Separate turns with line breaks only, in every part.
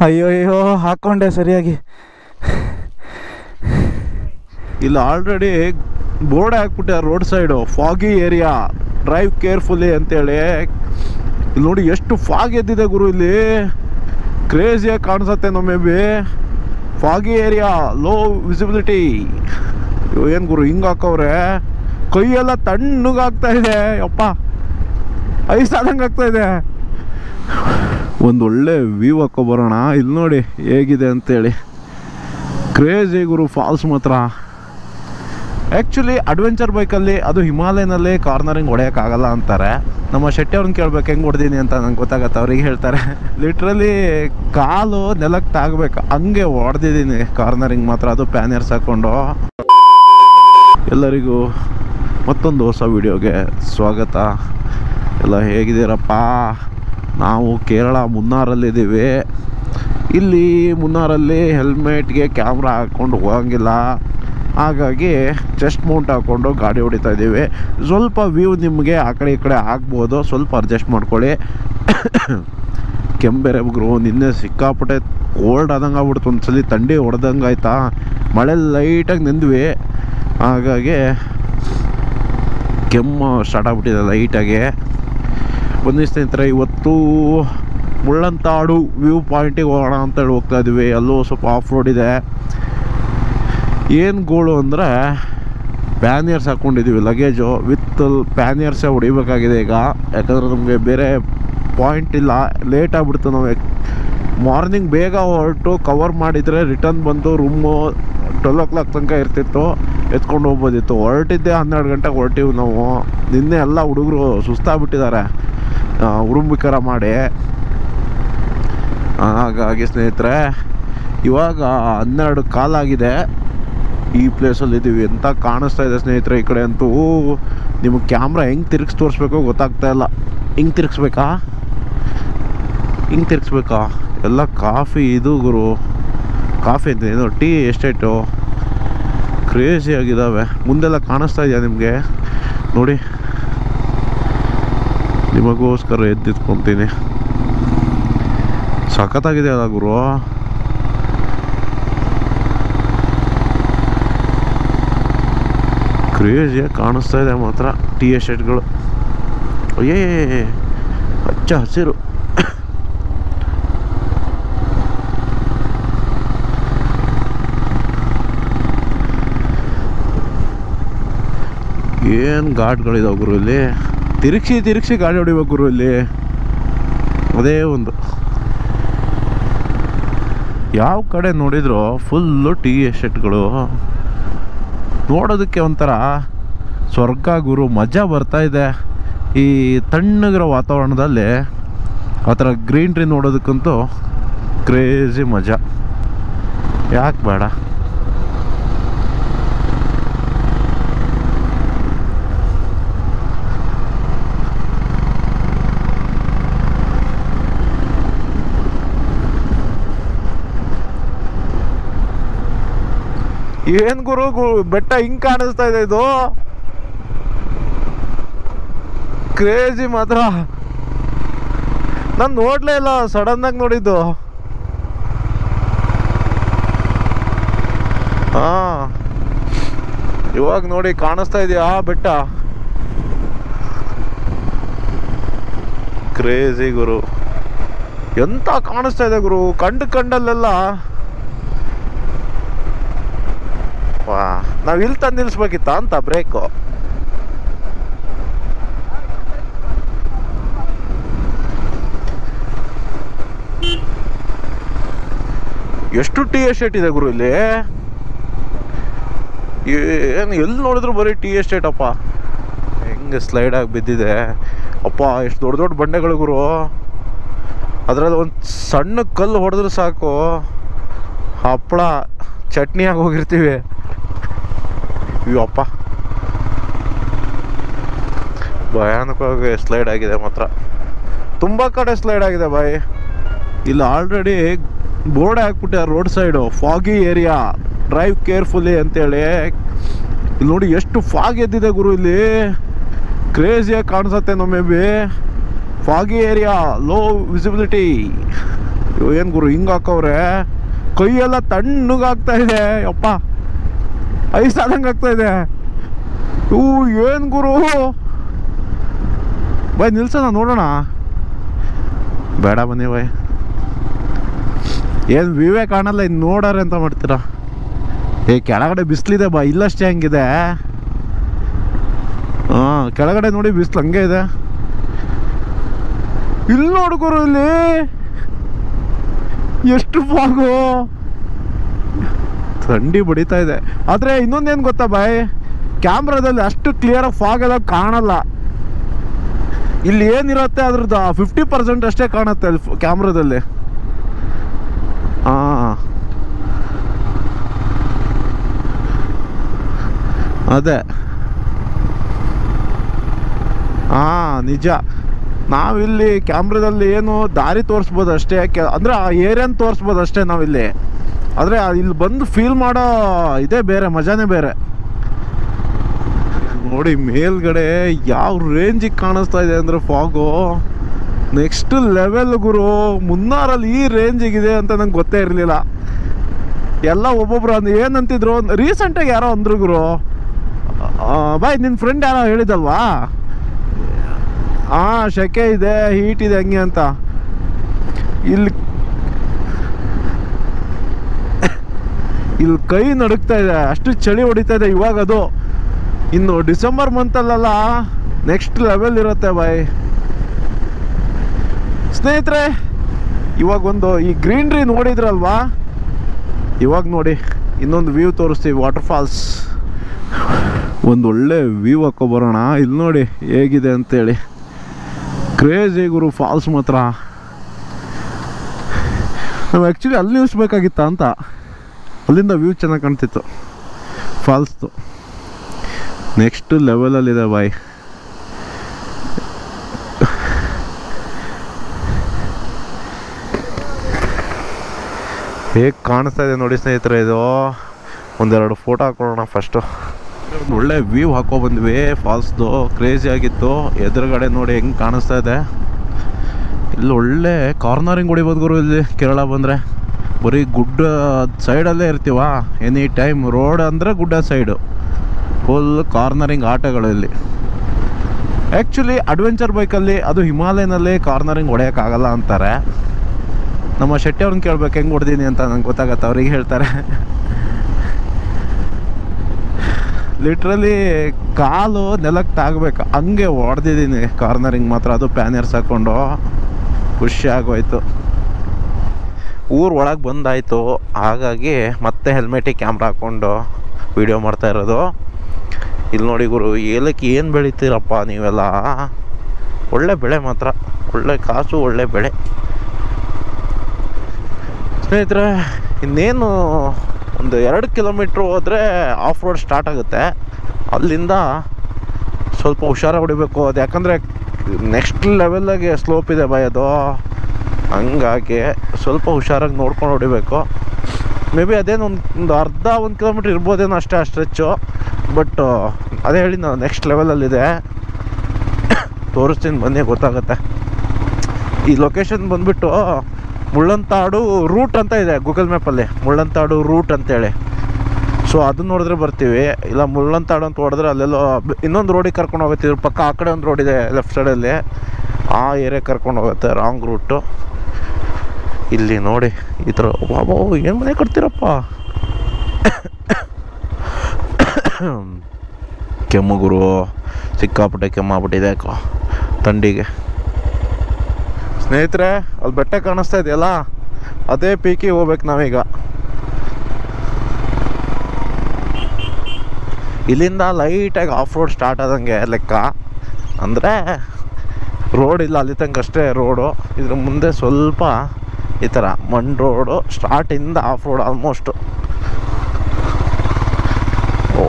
ಅಯ್ಯೋ ಅಯ್ಯೋ ಹಾಕ್ಕೊಂಡೆ ಸರಿಯಾಗಿ
ಇಲ್ಲಿ ಆಲ್ರೆಡಿ ಬೋರ್ಡ್ ಹಾಕ್ಬಿಟ್ಟೆ road side foggy area drive carefully ಅಂತೇಳಿ ಇಲ್ಲಿ ನೋಡಿ ಎಷ್ಟು ಫಾಗ್ ಎದ್ದಿದೆ ಗುರು ಇಲ್ಲಿ ಕ್ರೇಜಿಯಾಗಿ ಕಾಣಿಸತ್ತೆ maybe foggy area low visibility ಏನು ಗುರು ಹಿಂಗೆ ಹಾಕವ್ರೆ ಕೈಯೆಲ್ಲ ತಣ್ಣಗಾಗ್ತಾ ಇದೆ ಯಪ್ಪ ಐಸ್ ಆದಂಗೆ ಆಗ್ತಾ ಇದೆ ಒಂದು ಒಳ್ಳೆ ವ್ಯೂ ಹಾಕೋ ಬರೋಣ ಇಲ್ಲಿ ನೋಡಿ ಹೇಗಿದೆ ಅಂತೇಳಿ ಕ್ರೇಜಿ ಗುರು ಫಾಲ್ಸ್ ಮಾತ್ರ ಆ್ಯಕ್ಚುಲಿ ಅಡ್ವೆಂಚರ್ ಬೈಕಲ್ಲಿ ಅದು ಹಿಮಾಲಯನಲ್ಲಿ ಕಾರ್ನರಿಂಗ್ ಹೊಡೆಯೋಕ್ಕಾಗಲ್ಲ ಅಂತಾರೆ ನಮ್ಮ ಶೆಟ್ಟಿ ಅವ್ರನ್ನ ಕೇಳ್ಬೇಕು ಹೆಂಗೆ ಹೊಡೆದೀನಿ ಅಂತ ನಂಗೆ ಗೊತ್ತಾಗತ್ತೆ ಅವ್ರಿಗೆ ಹೇಳ್ತಾರೆ ಲಿಟ್ರಲಿ ಕಾಲು ನೆಲಕ್ಕೆ ತಾಗಬೇಕು ಹಂಗೆ ಹೊಡೆದಿದ್ದೀನಿ ಕಾರ್ನರಿಂಗ್ ಮಾತ್ರ ಅದು ಪ್ಯಾನಿಯರ್ಸ್ ಹಾಕ್ಕೊಂಡು ಎಲ್ಲರಿಗೂ ಮತ್ತೊಂದು ಹೊಸ ವಿಡಿಯೋಗೆ ಸ್ವಾಗತ ಎಲ್ಲ ಹೇಗಿದ್ದೀರಪ್ಪ ನಾವು ಕೇರಳ ಮುನ್ನಾರಲ್ಲಿದ್ದೀವಿ ಇಲ್ಲಿ ಮುನ್ನಾರಲ್ಲಿ ಹೆಲ್ಮೆಟ್ಗೆ ಕ್ಯಾಮ್ರಾ ಹಾಕ್ಕೊಂಡು ಹೋಗಂಗಿಲ್ಲ ಹಾಗಾಗಿ ಚೆಸ್ಟ್ ಮೌಂಟ್ ಹಾಕ್ಕೊಂಡು ಗಾಡಿ ಹೊಡಿತಾ ಇದ್ದೀವಿ ಸ್ವಲ್ಪ ವ್ಯೂ ನಿಮಗೆ ಆ ಕಡೆ ಈ ಕಡೆ ಆಗ್ಬೋದು ಸ್ವಲ್ಪ ಅಡ್ಜಸ್ಟ್ ಮಾಡ್ಕೊಳ್ಳಿ ಕೆಂಬೇರೆ ಗುರು ನಿನ್ನೆ ಸಿಕ್ಕಾಪಟ್ಟೆ ಕೋಲ್ಡ್ ಆದಂಗೆ ಆಗ್ಬಿಡ್ತು ಒಂದ್ಸಲಿ ಥಂಡಿ ಹೊಡೆದಂಗೆ ಆಯ್ತಾ ಮಳೆ ಲೈಟಾಗಿ ನಿಂದ್ವಿ ಹಾಗಾಗಿ ಕೆಮ್ಮು ಸ್ಟಾರ್ಟ್ ಆಗ್ಬಿಟ್ಟಿದೆ ಲೈಟಾಗಿ ಬನ್ನಿ ಸ್ನೇಹಿತರೆ ಇವತ್ತು ಮುಳ್ಳಂತಾಡು ವ್ಯೂ ಪಾಯಿಂಟಿಗೆ ಹೋಗೋಣ ಅಂತೇಳಿ ಹೋಗ್ತಾ ಇದ್ವಿ ಅಲ್ಲೂ ಸ್ವಲ್ಪ ಆಫ್ ರೋಡ್ ಇದೆ ಏನು ಗೋಳು ಅಂದರೆ ಪ್ಯಾನಿಯರ್ಸ್ ಹಾಕ್ಕೊಂಡಿದ್ದೀವಿ ಲಗೇಜು ವಿತ್ ಪ್ಯಾನಿಯರ್ಸೇ ಹೊಡಿಬೇಕಾಗಿದೆ ಈಗ ಯಾಕಂದರೆ ನಮಗೆ ಬೇರೆ ಪಾಯಿಂಟ್ ಇಲ್ಲ ಲೇಟ್ ಆಗ್ಬಿಡ್ತು ನಾವು ಮಾರ್ನಿಂಗ್ ಬೇಗ ಹೊರಟು ಕವರ್ ಮಾಡಿದರೆ ರಿಟರ್ನ್ ಬಂದು ರೂಮು ಟ್ವೆಲ್ ಓ ಕ್ಲಾಕ್ ತನಕ ಇರ್ತಿತ್ತು ಎತ್ಕೊಂಡು ಹೋಗ್ಬೋದಿತ್ತು ಹೊರಟಿದ್ದೆ ಹನ್ನೆರಡು ಗಂಟೆಗೆ ಹೊರಟಿವಿ ನಾವು ನಿನ್ನೆ ಎಲ್ಲ ಹುಡುಗರು ಸುಸ್ತಾಗ್ಬಿಟ್ಟಿದ್ದಾರೆ ಉರುಂಬಿಕರ ಮಾಡಿ ಹಾಗಾಗಿ ಸ್ನೇಹಿತರೆ ಇವಾಗ ಹನ್ನೆರಡು ಕಾಲಾಗಿದೆ ಈ ಪ್ಲೇಸಲ್ಲಿ ಇದ್ದೀವಿ ಎಂತ ಕಾಣಿಸ್ತಾ ಇದೆ ಸ್ನೇಹಿತರೆ ಈ ಕಡೆ ಅಂತೂ ನಿಮಗೆ ಕ್ಯಾಮ್ರಾ ಹೆಂಗೆ ತಿರ್ಗಿಸಿ ತೋರಿಸ್ಬೇಕೋ ಗೊತ್ತಾಗ್ತಾ ಇಲ್ಲ ಹಿಂಗೆ ತಿರ್ಗಿಸ್ಬೇಕಾ ಹಿಂಗೆ ತಿರ್ಗಿಸ್ಬೇಕಾ ಎಲ್ಲ ಕಾಫಿ ಇದು ಗುರು ಕಾಫಿ ಅಂತ ಏನು ಟೀ ಎಸ್ಟೇಟು ಕ್ರೇಜಿ ಆಗಿದ್ದಾವೆ ಮುಂದೆಲ್ಲ ಕಾಣಿಸ್ತಾ ಇದೆಯಾ ನಿಮಗೆ ನೋಡಿ ನಿಮಗೋಸ್ಕರ ಎದ್ದಿತ್ಕೊತೀನಿ ಸಖತ್ತಾಗಿದೆ ಅಲ್ಲ ಗುರು ಕ್ರೇಜಿಯಾಗಿ ಕಾಣಿಸ್ತಾ ಇದೆ ಮಾತ್ರ ಟೀ ಎಸ್ಟೇಟ್ಗಳು ಅಯ್ಯೇ ಹಚ್ಚ ಹಸಿರು ಏನು ಘಾಟ್ಗಳಿದಾವೆ ಗುರು ಇಲ್ಲಿ ತಿರುಗಿಸಿ ತಿರುಗಿಸಿ ಗಾಡಿ ಹೊಡಿಬೇಕು ಗುರು ಇಲ್ಲಿ ಅದೇ ಒಂದು ಯಾವ ಕಡೆ ನೋಡಿದ್ರು ಫುಲ್ಲು ಟೀ ಎಸ್ಟೇಟ್ಗಳು ನೋಡೋದಕ್ಕೆ ಒಂಥರ ಸ್ವರ್ಗ ಗುರು ಮಜಾ ಬರ್ತಾ ಇದೆ ಈ ತಣ್ಣಗಿರೋ ವಾತಾವರಣದಲ್ಲಿ ಆ ಥರ ಗ್ರೀನ್ರಿ ನೋಡೋದಕ್ಕಂತೂ ಕ್ರೇಜಿ ಮಜಾ ಯಾಕೆ ಬೇಡ ಏನ್ ಗುರು ಗು- ಬೆಟ್ಟ ಹಿಂಗ್ ಕಾಣಿಸ್ತಾ ಇದೆ ಇದು ಕ್ರೇಜಿ ಮಾತ್ರ ನಾನು ನೋಡ್ಲೇ ಇಲ್ಲ ಸಡನ್ ಆಗಿ ನೋಡಿದ್ದು ಹಾ ಇವಾಗ ನೋಡಿ ಕಾಣಿಸ್ತಾ ಇದೆಯಾ ಬೆಟ್ಟ ಕ್ರೇಜಿ ಗುರು ಎಂತ ಕಾಣಿಸ್ತಾ ಇದೆ ಗುರು ಕಂಡು ಕಂಡಲ್ಲೆಲ್ಲ ವಾ ನಾವ್ ಇಲ್ಲಿ ತಂದು ನಿಲ್ಸ್ಬೇಕಿತ್ತ ಅಂತ ಬ್ರೇಕು ಎಷ್ಟು ಟಿ ಎಸ್ಟೇಟ್ ಇದೆ ಗುರು ಇಲ್ಲಿ ಏನು ಎಲ್ಲಿ ನೋಡಿದ್ರು ಬರೀ ಟಿ ಎಸ್ಟೇಟ್ ಅಪ್ಪ ಹೆಂಗೆ ಸ್ಲೈಡ್ ಆಗಿ ಬಿದ್ದಿದೆ ಅಪ್ಪ ಎಷ್ಟು ದೊಡ್ಡ ದೊಡ್ಡ ಬಂಡೆಗಳು ಗುರು ಅದರಲ್ಲಿ ಒಂದು ಸಣ್ಣ ಕಲ್ಲು ಹೊಡೆದ್ರೆ ಸಾಕು ಹಪ್ಪಳ ಚಟ್ನಿ ಆಗಿ ಹೋಗಿರ್ತೀವಿ ಅಯ್ಯಪ್ಪ ಭಯಾನಕವಾಗಿ ಸ್ಲೈಡ್ ಆಗಿದೆ ಮಾತ್ರ ತುಂಬ ಕಡೆ ಸ್ಲೈಡ್ ಆಗಿದೆ ಬಾಯ್ ಇಲ್ಲಿ ಆಲ್ರೆಡಿ ಬೋರ್ಡ್ ಹಾಕ್ಬಿಟ್ಟೆ road side foggy area drive carefully ಅಂತೇಳಿ ಇಲ್ಲಿ ನೋಡಿ ಎಷ್ಟು ಫಾಗ್ ಎದ್ದಿದೆ ಗುರು ಇಲ್ಲಿ ಕ್ರೇಜಿಯಾಗಿ ಕಾಣಿಸತ್ತೆ maybe foggy area low visibility ಏನು ಗುರು ಹಿಂಗೆ ಹಾಕವ್ರೆ ಕೈಯೆಲ್ಲ ತಣ್ಣಗಾಗ್ತಾ ಇದೆ ಯಪ್ಪ ಐಸ್ ಆದಂಗೆ ಆಗ್ತಾ ಇದೆ ಇವು ಏನು ಗುರು ಬಾಯ್ ನಿಲ್ಸೋಣ ನೋಡೋಣ ಬೇಡ ಬನ್ನಿ ಬಾಯ್ ಏನು ವಿವೇ ಕಾಣಲ್ಲ ಇನ್ನು ನೋಡಾರೆ ಅಂತ ಮಾಡ್ತೀರಾ ಏ ಕೆಳಗಡೆ ಬಿಸಿಲಿದೆ ಬಾ ಇಲ್ಲಷ್ಟೇ ಹಂಗಿದೆ ಹಾಂ ಕೆಳಗಡೆ ನೋಡಿ ಬಿಸಿಲು ಹಂಗೆ ಇದೆ ಇಲ್ಲಿ ನೋಡ್ಕೊರು ಇಲ್ಲಿ ಎಷ್ಟು ಫಾಗು ಥಂಡಿ ಬಡಿತಾ ಇದೆ ಆದರೆ ಇನ್ನೊಂದೇನು ಗೊತ್ತಾ ಬಾಯ್ ಕ್ಯಾಮ್ರಾದಲ್ಲಿ ಅಷ್ಟು ಕ್ಲಿಯರಾಗಿ ಫಾಗ್ ಎಲ್ಲ ಕಾಣಲ್ಲ ಇಲ್ಲಿ ಏನಿರುತ್ತೆ ಅದ್ರದ್ದು ಫಿಫ್ಟಿ ಪರ್ಸೆಂಟ್ ಅಷ್ಟೇ ಕಾಣುತ್ತೆ ಅಲ್ಲಿ ಕ್ಯಾಮ್ರಾದಲ್ಲಿ ಹಾಂ ಅದೇ ಹಾಂ ನಿಜ ನಾವಿಲ್ಲಿ ಕ್ಯಾಮ್ರಾದಲ್ಲಿ ಏನು ದಾರಿ ತೋರಿಸ್ಬೋದು ಅಷ್ಟೇ ಕೆ ಅಂದರೆ ಆ ಏರಿಯಾನ ತೋರಿಸ್ಬೋದು ಅಷ್ಟೇ ನಾವಿಲ್ಲಿ ಆದರೆ ಇಲ್ಲಿ ಬಂದು ಫೀಲ್ ಮಾಡೋ ಇದೇ ಬೇರೆ ಮಜಾನೇ ಬೇರೆ ನೋಡಿ ಮೇಲ್ಗಡೆ ಯಾವ ರೇಂಜಿಗೆ ಕಾಣಿಸ್ತಾ ಇದೆ ಅಂದರೆ ಫಾಗು ನೆಕ್ಸ್ಟ್ ಲೆವೆಲ್ ಗುರು ಮುನ್ನಾರಲ್ಲಿ ಈ ರೇಂಜಿಗಿದೆ ಅಂತ ನಂಗೆ ಗೊತ್ತೇ ಇರಲಿಲ್ಲ ಎಲ್ಲ ಒಬ್ಬೊಬ್ರು ಅಂದ್ ಏನಂತಿದ್ರು ರೀಸೆಂಟಾಗಿ ಯಾರೋ ಅಂದ್ರು ಗುರು ಆ, ಬಾಯ್ ನಿನ್ನ ಫ್ರೆಂಡ್ ಯಾರೋ ಹೇಳಿದಲ್ವಾ ಹಾಂ ಶೆಕೆ ಇದೆ ಹೀಟ್ ಇದೆ ಹಂಗೆ ಅಂತ ಇಲ್ಲಿ ಇಲ್ಲಿ ಕೈ ನಡುಕ್ತಾ ಇದೆ ಅಷ್ಟು ಚಳಿ ಹೊಡಿತಾ ಇದೆ ಇವಾಗ ಅದು ಇನ್ನು ಡಿಸೆಂಬರ್ ಮಂತಲ್ಲ ನೆಕ್ಸ್ಟ್ ಲೆವೆಲ್ ಇರುತ್ತೆ ಬಾಯ್ ಸ್ನೇಹಿತರೆ ಇವಾಗ ಒಂದು ಈ ಗ್ರೀನ್ರಿ ನೋಡಿದ್ರಲ್ವಾ ಇವಾಗ ನೋಡಿ ಇನ್ನೊಂದು ವ್ಯೂ ತೋರಿಸ್ತೀವಿ ವಾಟರ್ ಫಾಲ್ಸ್ ಒಂದು ಒಳ್ಳೆ ವ್ಯೂ ಹಾಕೊಬರೋಣ ಇಲ್ಲಿ ನೋಡಿ ಹೇಗಿದೆ ಅಂತೇಳಿ ಕ್ರೇಜಿ ಗುರು ಫಾಲ್ಸ್ ಮಾತ್ರ ನಾವು ಆ್ಯಕ್ಚುಲಿ ಅಲ್ಲಿ ನಿಲ್ಲಿಸ್ಬೇಕಾಗಿತ್ತ ಅಂತ ಅಲ್ಲಿಂದ ವ್ಯೂ ಚೆನ್ನಾಗಿ ಕಾಣ್ತಿತ್ತು ಫಾಲ್ಸ್ದು ನೆಕ್ಸ್ಟ್ ಲೆವೆಲಲ್ಲಿದೆ ಬಾಯ್ ಹೇಗೆ ಕಾಣಿಸ್ತಾ ಇದೆ ನೋಡಿ ಸ್ನೇಹಿತರೆ ಇದು ಒಂದೆರಡು ಫೋಟೋ ಹಾಕೊಳ್ಳೋಣ ಫಸ್ಟು ಒಂದು ಒಳ್ಳೆ ವ್ಯೂ ಹಾಕೋ ಬಂದ್ವಿ ಫಾಲ್ಸ್ದು ಕ್ರೇಜಿ ಆಗಿತ್ತು ಎದುರುಗಡೆ ನೋಡಿ ಹೆಂಗೆ ಕಾಣಿಸ್ತಾ ಇದೆ ಇಲ್ಲಿ ಒಳ್ಳೆ ಕಾರ್ನರಿಂಗ್ ಹೊಡಿಬೋದು ಗುರು ಇಲ್ಲಿ ಕೇರಳ ಬಂದರೆ ಬರೀ ಗುಡ್ಡ ಸೈಡಲ್ಲೇ ಇರ್ತೀವ ಎನಿ ಟೈಮ್ ರೋಡ್ ಅಂದರೆ ಗುಡ್ಡ ಸೈಡು ಫುಲ್ ಕಾರ್ನರಿಂಗ್ ಆಟೋಗಳು ಇಲ್ಲಿ ಆ್ಯಕ್ಚುಲಿ ಅಡ್ವೆಂಚರ್ ಬೈಕಲ್ಲಿ ಅದು ಹಿಮಾಲಯನಲ್ಲಿ ಕಾರ್ನರಿಂಗ್ ಹೊಡೆಯೋಕ್ಕಾಗಲ್ಲ ಅಂತಾರೆ ನಮ್ಮ ಶೆಟ್ಟಿ ಅವ್ರನ್ನ ಕೇಳ್ಬೇಕು ಹೆಂಗೆ ಹೊಡೆದೀನಿ ಅಂತ ನಂಗೆ ಗೊತ್ತಾಗತ್ತೆ ಅವ್ರಿಗೆ ಹೇಳ್ತಾರೆ ಲಿಟ್ರಲಿ ಕಾಲು ನೆಲಕ್ಕೆ ತಾಗಬೇಕು ಹಂಗೆ ಹೊಡೆದಿದ್ದೀನಿ ಕಾರ್ನರಿಂಗ್ ಮಾತ್ರ ಅದು ಪ್ಯಾನಿಯರ್ಸ್ ಹಾಕ್ಕೊಂಡು ಖುಷಿ ಆಗೋಯ್ತು ಊರು ಒಳಗೆ ಬಂದಾಯಿತು ಹಾಗಾಗಿ ಮತ್ತೆ ಹೆಲ್ಮೆಟಿಗೆ ಕ್ಯಾಮ್ರಾ ಹಾಕ್ಕೊಂಡು ವೀಡಿಯೋ ಮಾಡ್ತಾ ಇರೋದು ಇಲ್ಲಿ ನೋಡಿ ಗುರು ಏಲಕ್ಕಿ ಏನು ಬೆಳಿತೀರಪ್ಪ ನೀವೆಲ್ಲ ಒಳ್ಳೆ ಬೆಳೆ ಮಾತ್ರ ಒಳ್ಳೆ ಕಾಸು ಒಳ್ಳೆ ಬೆಳೆ ಸ್ನೇಹಿತರೆ ಇನ್ನೇನು ಒಂದು ಎರಡು ಕಿಲೋಮೀಟ್ರ್ ಹೋದರೆ ಆಫ್ ರೋಡ್ ಸ್ಟಾರ್ಟ್ ಆಗುತ್ತೆ ಅಲ್ಲಿಂದ ಸ್ವಲ್ಪ ಹುಷಾರಾಗಿ ಹೊಡಿಬೇಕು ಅದು ಯಾಕಂದರೆ ನೆಕ್ಸ್ಟ್ ಲೆವೆಲ್ಲಾಗೆ ಸ್ಲೋಪ್ ಇದೆ ಬಾಯ್ ಅದು ಹಂಗಾಗಿ ಸ್ವಲ್ಪ ಹುಷಾರಾಗಿ ನೋಡ್ಕೊಂಡು ಹೊಡಿಬೇಕು ಮೇ ಬಿ ಅದೇನು ಒಂದು ಒಂದು ಅರ್ಧ ಒಂದು ಕಿಲೋಮೀಟ್ರ್ ಇರ್ಬೋದೇನೋ ಅಷ್ಟೇ ಆ ಸ್ಟ್ರೆಚ್ಚು ಬಟ್ ಅದೇ ಹೇಳಿ ನಾವು ನೆಕ್ಸ್ಟ್ ಲೆವೆಲಲ್ಲಿದೆ ತೋರಿಸ್ತೀನಿ ಬನ್ನಿ ಗೊತ್ತಾಗುತ್ತೆ ಈ ಲೊಕೇಶನ್ ಬಂದ್ಬಿಟ್ಟು ಮುಳ್ಳಂತಾಡು ರೂಟ್ ಅಂತ ಇದೆ ಗೂಗಲ್ ಮ್ಯಾಪಲ್ಲಿ ಮುಳ್ಳಂತಾಡು ರೂಟ್ ಅಂತೇಳಿ ಸೊ ಅದನ್ನ ನೋಡಿದ್ರೆ ಬರ್ತೀವಿ ಇಲ್ಲ ಮುಳ್ಳಂತಾಡು ಅಂತ ಹೊಡೆದ್ರೆ ಅಲ್ಲೆಲ್ಲೋ ಬ- ಇನ್ನೊಂದು ರೋಡಿಗೆ ಕರ್ಕೊಂಡು ಹೋಗುತ್ತೆ ಇದ್ರ ಪಕ್ಕ ಆ ಕಡೆ ಒಂದು ರೋಡ್ ಇದೆ ಲೆಫ್ಟ್ ಸೈಡಲ್ಲಿ ಆ ಏರಿಯಾಗೆ ಕರ್ಕೊಂಡು ಹೋಗುತ್ತೆ ರಾಂಗ್ ರೂಟು ಇಲ್ಲಿ ನೋಡಿ ಈ ಥರ ಬಾಬೋ ಏನು ಮನೆ ಕಟ್ತೀರಪ್ಪ ಕೆಮ್ಮು ಗುರು ಸಿಕ್ಕಾಪಟ್ಟೆ ಕೆಮ್ಮಾಗ್ಬಿಟ್ಟಿದೆ ಯಾಕೋ ಥಂಡಿಗೆ ಸ್ನೇಹಿತರೆ ಅಲ್ಲಿ ಬೆಟ್ಟ ಕಾಣಿಸ್ತಾ ಇದೆಯಲ್ಲ ಅದೇ ಪೀಕಿಗೆ ಹೋಗ್ಬೇಕು ನಾವೀಗ ಇಲ್ಲಿಂದ ಲೈಟಾಗಿ ಆಫ್ ರೋಡ್ ಸ್ಟಾರ್ಟ್ ಆದಂಗೆ ಲೆಕ್ಕ ಅಂದರೆ ರೋಡ್ ಇಲ್ಲ ಅಲ್ಲಿ ತನಕ ಅಷ್ಟೇ ರೋಡು ಇದ್ರ ಮುಂದೆ ಸ್ವಲ್ಪ ಈ ಥರ ಮಣ್ಣು ರೋಡು ಸ್ಟಾರ್ಟಿಂದ ಆಫ್ ರೋಡ್ ಆಲ್ಮೋಸ್ಟು ಓ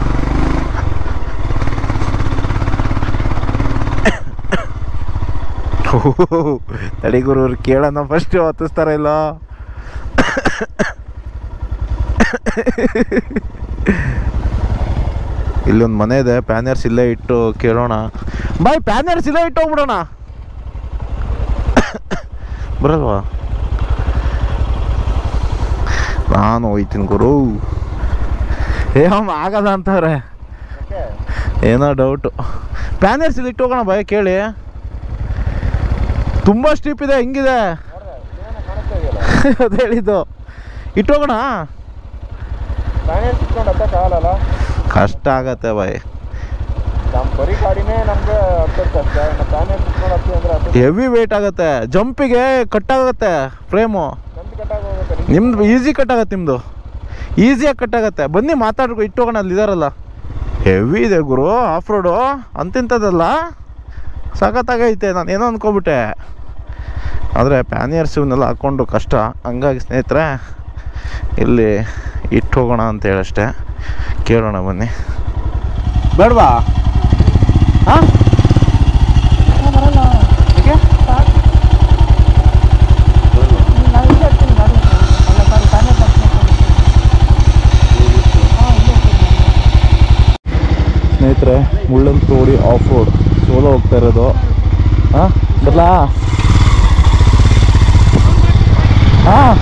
ತಡಿ ಗುರು ಅವ್ರು ಕೇಳೋಣ ಫಸ್ಟ್ ಹತ್ತಿಸ್ತಾರ ಇಲ್ಲ ಇಲ್ಲೊಂದು ಮನೆ ಇದೆ ಪ್ಯಾನರ್ಸ್ ಇಲ್ಲೇ ಇಟ್ಟು ಕೇಳೋಣ ಬಾಯ್ ಪ್ಯಾನರ್ಸ್ ಇಲ್ಲೇ ಇಟ್ಟು ಹೋಗ್ಬಿಡೋಣ ಬರಲ್ವಾ ನಾನು ಹೋಯ್ತೀನಿ ಗುರು ಏ ಅಮ್ಮ ಆಗಲ್ಲ ಅಂತವ್ರೆ ಏನೋ ಡೌಟು ಪ್ಯಾನರ್ಸ್ ಇಲ್ಲಿ ಇಟ್ಟು ಹೋಗೋಣ ಭಯ ಕೇಳಿ ತುಂಬ ಸ್ಟೀಪ್ ಇದೆ ಹೆಂಗಿದೆ ಅದು ಹೇಳಿದ್ದು ಇಟ್ಟು ಹೋಗೋಣ
ಫೈನಾನ್ಸ್ ಇಟ್ಕೊಂಡು ಹತ್ತಕ್ಕಾಗಲ್ಲ
ಕಷ್ಟ ಆಗತ್ತೆ ಬಾಯ್
ನಮ್ಮ ಬರೀ ಗಾಡಿನೇ ನಮ್ಗೆ ಹತ್ತಕ್ಕೆ ಕಷ್ಟ ಇನ್ನು ಫೈನಾನ್ಸ್ ಇಟ್ಕೊಂಡು ಹತ್ತಿ ಅಂದ್ರೆ ಹತ್ತು
ಹೆವಿ ವೇಟ್ ಆಗುತ್ತೆ ಜಂಪಿಗೆ ಕಟ್ಟಾಗತ್ತೆ ಫ್ರೇಮು
ಗಂಟೆ ಕಟ್ಟಾಗಿ ಹೋಗುತ್ತೆ
ನಿಮ್ದು ಈಸಿ ಕಟ್ಟಾಗತ್ತೆ ನಿಮ್ಮದು ಈಸಿಯಾಗಿ ಕಟ್ಟಾಗತ್ತೆ ಬನ್ನಿ ಮಾತಾಡ್ಕೊ ಇಟ್ಟು ಹೋಗೋಣ ಅಲ್ಲಿ ಇದಾರಲ್ಲ ಹೆವಿ ಇದೆ ಗುರು ಆಫ್ ರೋಡು ಅಂತಿಂಥದ್ದಲ್ಲ ಸಖತ್ತಾಗೈತೆ ನಾನು ಏನೋ ಅಂದ್ಕೊಬಿಟ್ಟೆ ಆದರೆ ಪ್ಯಾನಿಯರ್ಸ್ ಇವನ್ನೆಲ್ಲ ಹಾಕ್ಕೊಂಡು ಕಷ್ಟ ಹಂಗಾಗಿ ಸ್ನೇಹಿತರೆ ಇಲ್ಲಿ ಇಟ್ಟು ಹೋಗೋಣ ಅಂತ ಹೇಳಷ್ಟೇ ಕೇಳೋಣ ಬನ್ನಿ ಬೇಡವಾ ಹಾಂ ಸ್ನೇಹಿತರೆ ಮುಳ್ಳನ್ ತೋಡಿ ಆಫ್ ರೋಡ್ ಸೋಲೋ ಹೋಗ್ತಾ ಇರೋದು ಹಾಂ ಬರ್ಲಾ ಹಾಂ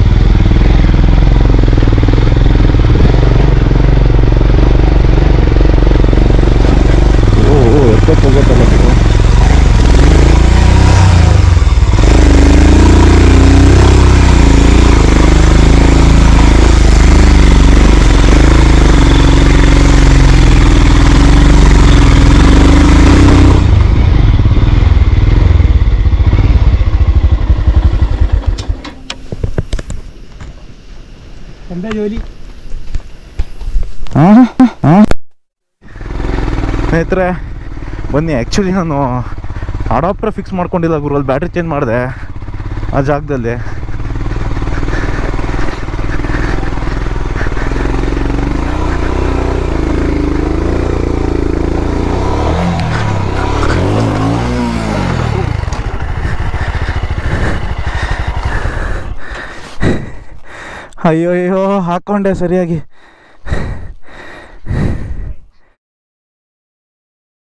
ಓ ಎಷ್ಟೊತ್ತು ಹೋಗುತ್ತಲ್ಲ ಇದು?
എന്താ ജോലി
ಸ್ನೇಹಿತರೆ ಬನ್ನಿ ಆ್ಯಕ್ಚುಲಿ ನಾನು ಅಡಾಪ್ಟರ್ ಫಿಕ್ಸ್ ಮಾಡ್ಕೊಂಡಿಲ್ಲ ಗುರು ಅಲ್ಲಿ ಬ್ಯಾಟ್ರಿ ಚೇಂಜ್ ಮಾಡಿದೆ ಆ ಜಾಗದಲ್ಲಿ
ಅಯ್ಯೋ ಅಯ್ಯೋ ಹಾಕ್ಕೊಂಡೆ ಸರಿಯಾಗಿ